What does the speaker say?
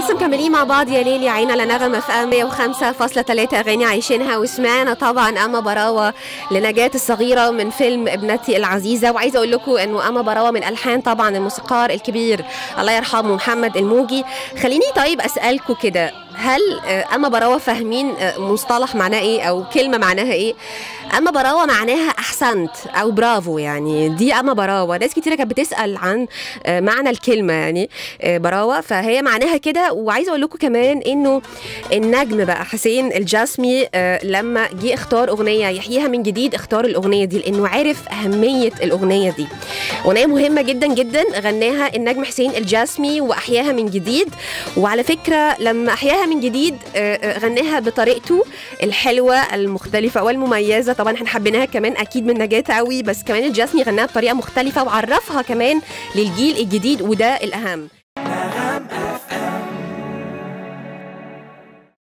لسه مكملين مع بعض يا ليل يا عين على نغمة في ام 105.3 أغاني عايشينها وسمعنا طبعا أما براوة لنجاة الصغيرة من فيلم ابنتي العزيزة وعايزة أقول لكم إنه أما براوة من ألحان طبعا الموسيقار الكبير الله يرحمه محمد الموجي خليني طيب أسألكم كده هل آه، أما براوة فاهمين آه، مصطلح معناه إيه أو كلمة معناها إيه أما براوة معناها أحسنت أو برافو يعني دي أما براوة ناس كتيرة كانت بتسأل عن آه، معنى الكلمة يعني آه، براوة فهي معناها كده وعايزة أقول لكم كمان إنه النجم بقى حسين الجسمي آه، لما جه اختار أغنية يحييها من جديد اختار الأغنية دي لأنه عارف أهمية الأغنية دي أغنية مهمة جدا جدا غناها النجم حسين الجسمي وأحياها من جديد وعلى فكرة لما أحياها من جديد آه، آه، غناها بطريقته الحلوة المختلفة والمميزة طبعا احنا حبيناها كمان أكيد من نجاة قوي بس كمان الجسمي غناها بطريقة مختلفة وعرفها كمان للجيل الجديد وده الأهم